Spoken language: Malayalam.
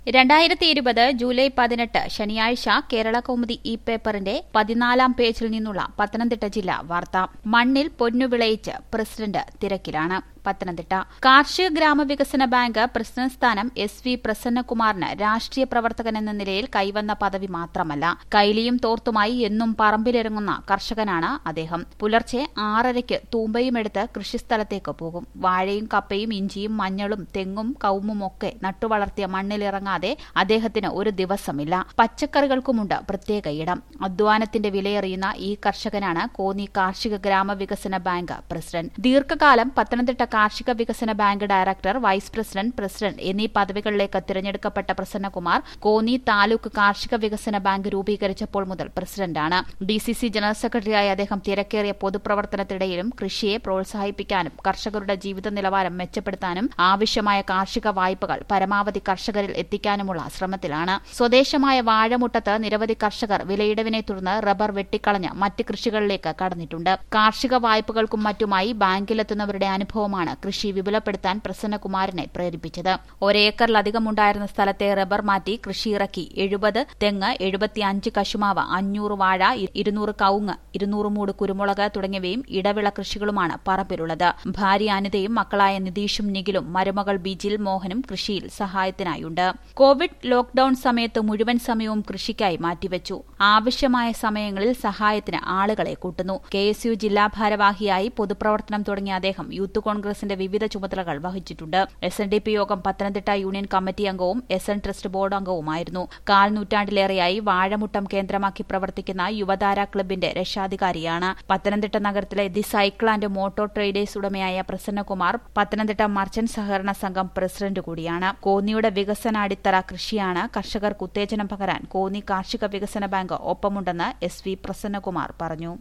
രണ്ടായിരത്തി ഇരുപത് ജൂലൈ പതിനെട്ട് ശനിയാഴ്ച കേരള കൗമുദി ഇ പേപ്പറിന്റെ പതിനാലാം പേജിൽ നിന്നുള്ള പത്തനംതിട്ട ജില്ലാ വാർത്ത മണ്ണിൽ പൊന്നു വിളയിച്ച് പ്രസിഡന്റ് തിരക്കിലാണ് പത്തനംതിട്ട കാർഷിക ഗ്രാമവികസന ബാങ്ക് പ്രസിഡന്റ് സ്ഥാനം എസ് വി പ്രസന്നകുമാറിന് രാഷ്ട്രീയ പ്രവർത്തകൻ എന്ന നിലയിൽ കൈവന്ന പദവി മാത്രമല്ല കൈലിയും തോർത്തുമായി എന്നും പറമ്പിലിറങ്ങുന്ന കർഷകനാണ് അദ്ദേഹം പുലർച്ചെ ആറരയ്ക്ക് തൂമ്പയുമെടുത്ത് കൃഷിസ്ഥലത്തേക്ക് പോകും വാഴയും കപ്പയും ഇഞ്ചിയും മഞ്ഞളും തെങ്ങും കവുമും ഒക്കെ നട്ടുവളർത്തിയ മണ്ണിലിറങ്ങാതെ അദ്ദേഹത്തിന് ഒരു ദിവസമില്ല പച്ചക്കറികൾക്കുമുണ്ട് പ്രത്യേക ഇടം അധ്വാനത്തിന്റെ വിലയറിയുന്ന ഈ കർഷകനാണ് കോന്നി കാർഷിക ഗ്രാമവികസന ബാങ്ക് പ്രസിഡന്റ് ദീർഘകാലം പത്തനംതിട്ട കാർഷിക വികസന bank director vice president president എന്നീ പദവികളിലേക്ക് തിരഞ്ഞെടുക്കപ്പെട്ട പ്രസന്നകുമാർ കോന്നി താലൂക്ക് കാർഷിക വികസന ബാങ്ക് രൂപീകരിച്ചപ്പോൾ മുതൽ പ്രസിഡന്റാണ് ഡിസിസി ജനറൽ സെക്രട്ടറിയായി അദ്ദേഹം തിരക്കേറിയ പൊതുപ്രവർത്തനത്തിനിടയിലും കൃഷിയെ പ്രോത്സാഹിപ്പിക്കാനും കർഷകരുടെ ജീവിത നിലവാരം മെച്ചപ്പെടുത്താനും ആവശ്യമായ കാർഷിക വായ്പകൾ പരമാവധി കർഷകരിൽ എത്തിക്കാനുമുള്ള ശ്രമത്തിലാണ് സ്വദേശമായ വാഴമുട്ടത്ത് നിരവധി കർഷകർ വിലയിടവിനെ തുടർന്ന് റബ്ബർ വെട്ടിക്കളഞ്ഞ് മറ്റ് കൃഷികളിലേക്ക് കടന്നിട്ടുണ്ട് കാർഷിക വായ്പകൾക്കും മറ്റുമായി ബാങ്കിലെത്തുന്നവരുടെ അനുഭവമാണ് കൃഷി വിപുലപ്പെടുത്താൻ പ്രസന്നകുമാരനെ പ്രേരിപ്പിച്ചത് ഒരേക്കറിലധികം ഉണ്ടായിരുന്ന സ്ഥലത്തെ റബ്ബർ മാറ്റി കൃഷി ഇറക്കി എഴുപത് തെങ്ങ് എഴുപത്തിയഞ്ച് കശുമാവ് അഞ്ഞൂറ് വാഴ ഇരുന്നൂറ് കവുങ്ങ് ഇരുന്നൂറ് മൂട് കുരുമുളക് തുടങ്ങിയവയും ഇടവിള കൃഷികളുമാണ് പറമ്പിലുള്ളത് ഭാര്യ അനിതയും മക്കളായ നിതീഷും നിഖിലും മരുമകൾ ബിജിൽ മോഹനും കൃഷിയിൽ സഹായത്തിനായുണ്ട് കോവിഡ് ലോക്ഡൌൺ സമയത്ത് മുഴുവൻ സമയവും കൃഷിക്കായി മാറ്റിവെച്ചു ആവശ്യമായ സമയങ്ങളിൽ സഹായത്തിന് ആളുകളെ കൂട്ടുന്നു കെ എസ് യു ജില്ലാ ഭാരവാഹിയായി പൊതുപ്രവർത്തനം തുടങ്ങിയ അദ്ദേഹം യൂത്ത് കോൺഗ്രസിന്റെ വിവിധ ചുമതലകൾ വഹിച്ചിട്ടുണ്ട് S N D P Yogam Pathanamthitta union committee അംഗവും എസ് എൻ ട്രസ്റ്റ് ബോർഡ് അംഗവുമായിരുന്നു കാൽ നൂറ്റാണ്ടിലേറെയായി വാഴമുട്ടം കേന്ദ്രമാക്കി പ്രവർത്തിക്കുന്ന യുവതാര ക്ലബിന്റെ രക്ഷാധികാരിയാണ് പത്തനംതിട്ട നഗരത്തിലെ the cycle and motor traders ഉടമയായ പ്രസന്നകുമാർ പത്തനംതിട്ട മർച്ചന്റ് സഹകരണ സംഘം പ്രസിഡന്റ് കൂടിയാണ് കോന്നിയുടെ വികസനാടിത്തറ കൃഷിയാണ് കർഷകർക്ക് ഉത്തേജനം പകരാൻ കോന്നി കാർഷിക വികസന ബാങ്ക് ഒപ്പമുണ്ടെന്ന് എസ് വി പ്രസന്നകുമാർ പറഞ്ഞു